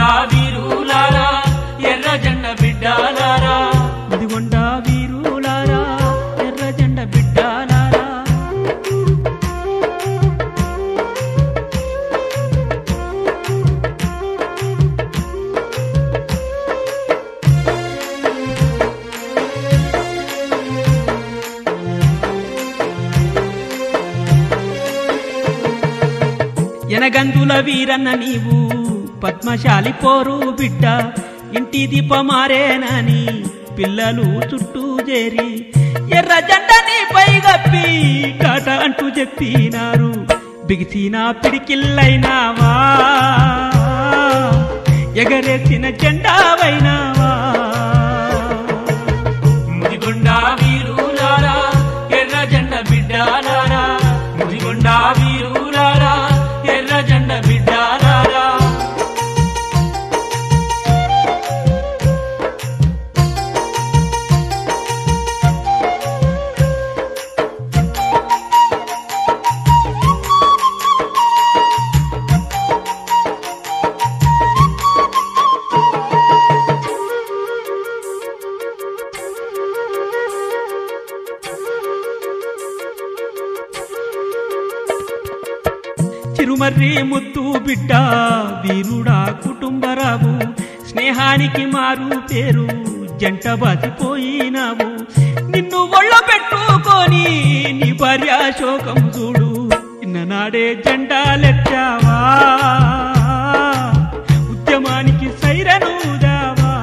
వీరులారా ఎర్ర జెండ బిడ్డాలారా ముదిగొండ వీరులారా ఎర్ర జెండ బిడ్డాలారా ఎనగందుల వీరన్న నీవు పద్మశాలి పోరు బిడ్డ ఇంటి దీపమారేనని పిల్లలు చుట్టూ చేరి ఎర్ర జెండని పైగప్పి టాట అంటూ చెప్పినారు బిగిసిన పిడికిల్లైనావా ఎగరేసిన జెండావైనావా ముదిగొండ వీరులారా ఎర్ర జెండ బిడ్డాలారా ముదిగొండ వీరులారా ఎర్ర జెండ బిడ్డాలారా చిరుమర్రి ముద్దు బిడ్డ వీరుడా కుటుంబరావు స్నేహానికి మారు పేరు జంట బాతిపోయినావు నిన్ను ఒళ్ళో పెట్టుకొని నీ భార్య శోకం చూడు ఇన్ననాడే జెండాలెచ్చావా ఉద్యమానికి సైరను దావా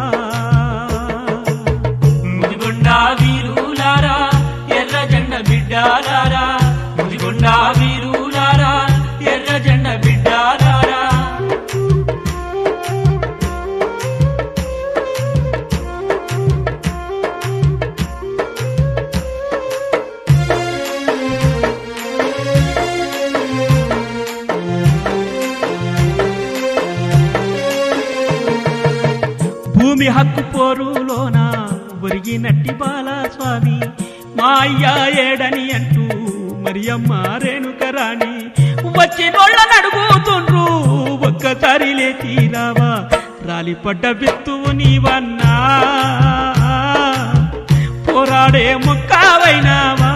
ముదిగొండ వీరులారా ఎర్ర జెండ బిడ్డాలారా ముదిగొండ వీరులారా ఎర్ర జెండ బిడ్డాలారా భూమి హక్కు పోరులోన ఒరిగినట్టి బాలస్వామి మా అయ్య ఏడని అంటూ మరియమ్మ రేణుకరాణి వచ్చినోళ్ళ నడుగుతుండ్రు ఒక్కసారి లేచిరావా రాలిపడ్డ విత్తువు నీవన్నా పోరాడే మొక్కవైనావా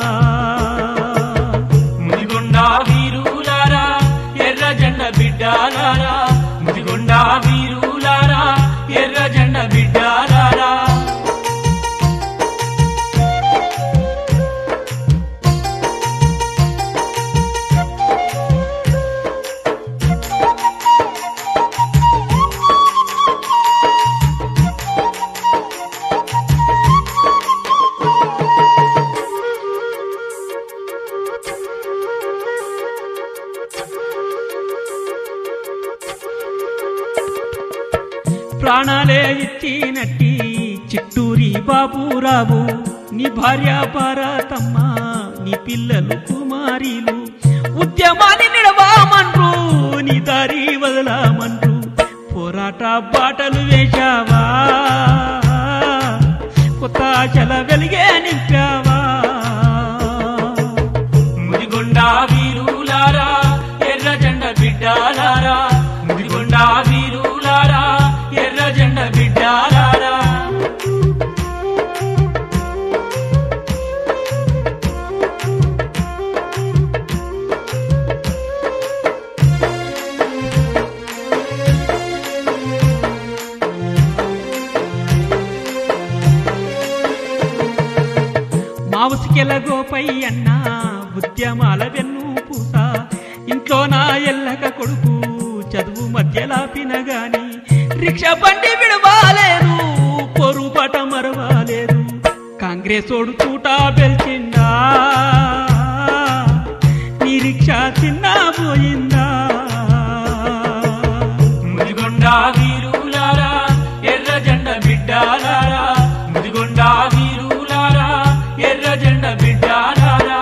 ముదిగొండ వీరులారా ఎర్ర జెండ బిడ్డాలారా ముదిగొండ వీరులారా ఎర్ర జెండ బిడ్డాలారా ప్రాణాలే ఇచ్చినట్టి చిట్టూరి బాబురావు నీ భార్య భారతమ్మ నీ పిల్లలు కుమారీలు ఉద్యమాన్ని నిడవామన్రు నీ దారి వదలమన్రు పోరాట బాటలు వేశావా కొత్త ఆశల వెలిగే నింపావా ముదిగొండ వీరులారా ఎర్ర జెండ బిడ్డాలారా ముదిగొండ వీరులారా ఎర్ర జెండ బిడ్డాలారా మావుసికెల గోపై అన్న ఉద్యమాల వెన్ను పూస ఇంట్లో నా ఎల్లక కొడుకు చదువు మధ్యలాపిన గాని రిక్షా బండి విడవాలేదు పొరుపాట మరవాలేదు కాంగ్రెస్ ఓడు తూట పెల్చిందా నీ రిక్షా తిన్నా పోయిందా ముదిగొండ వీరులారా ఎర్ర జెండ బిడ్డాలారా ముదిగొండ వీరులారా ఎర్ర జెండ బిడ్డాలారా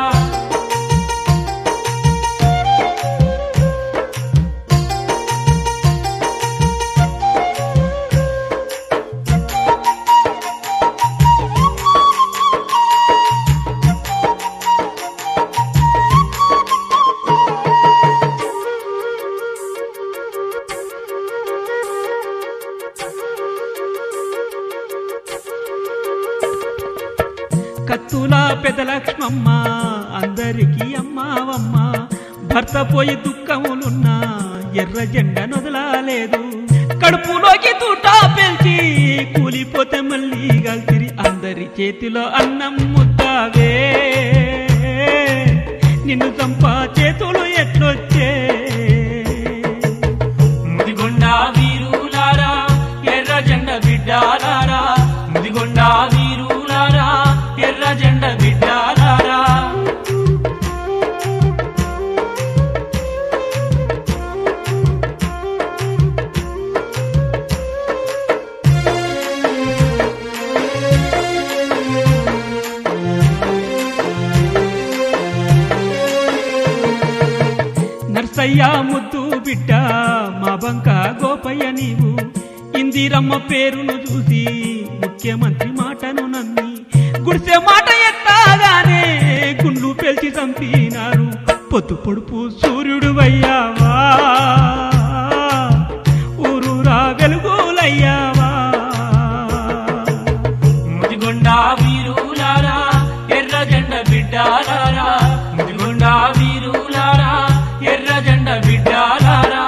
కత్తుల పెద్ద లక్ష్మమ్మ అందరికీ అమ్మావమ్మ భర్త పోయి దుఃఖములున్నా ఎర్ర జెండ నొదలాలేదు కడుపులోకి తూట పెంచి కూలిపోతే మళ్ళీ గల్తిరి అందరి చేతిలో అన్నం ముద్దావే నిన్ను చంపా చేతులు ఎట్లొచ్చే ముదిగొండ వీరులారా ఎర్ర జెండ బిడ్డాలారా ముదిగొండ వీరులారా ఎర్ర జెండ బిడ్డాలారా నర్సయ్య ముద్దు బిడ్డ మా బంక గోపయ్య నీవు ఇందిరమ్మ పేరును చూసి ముఖ్యమంత్రి మాటను నమ్మి గుడిసె మాట ఎత్తాగానే గుండ్లు పెల్చి చంపినారు పొద్దు పొడుపు సూర్యుడు అయ్యావా ఊరూరా వెలుగులయ్యావా ముదిగొండ వీరులారా ఎర్ర జెండ బిడ్డాలారా ముదిగొండ వీరులారా ఎర్ర జెండ బిడ్డాలారా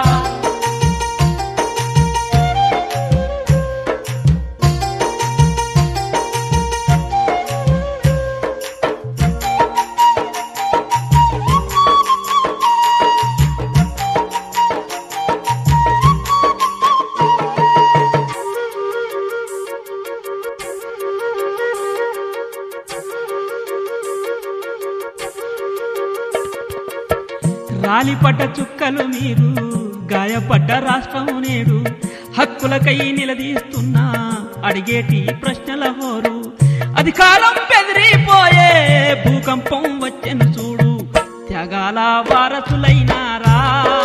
రాలిపడ్డ చుక్కలు మీరు గాయపడ్డ రాష్ట్రం నేడు హక్కులకై నిలదీస్తున్నా అడిగేటి ప్రశ్నల హోరు అధికారం బెదిరిపోయే భూకంపం వచ్చెను చూడు త్యాగాల వారసులైనారా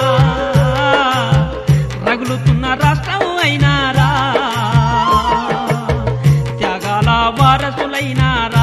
రగులుతున్న రాష్ట్రం అయినారా త్యాగాల వారసులైనారా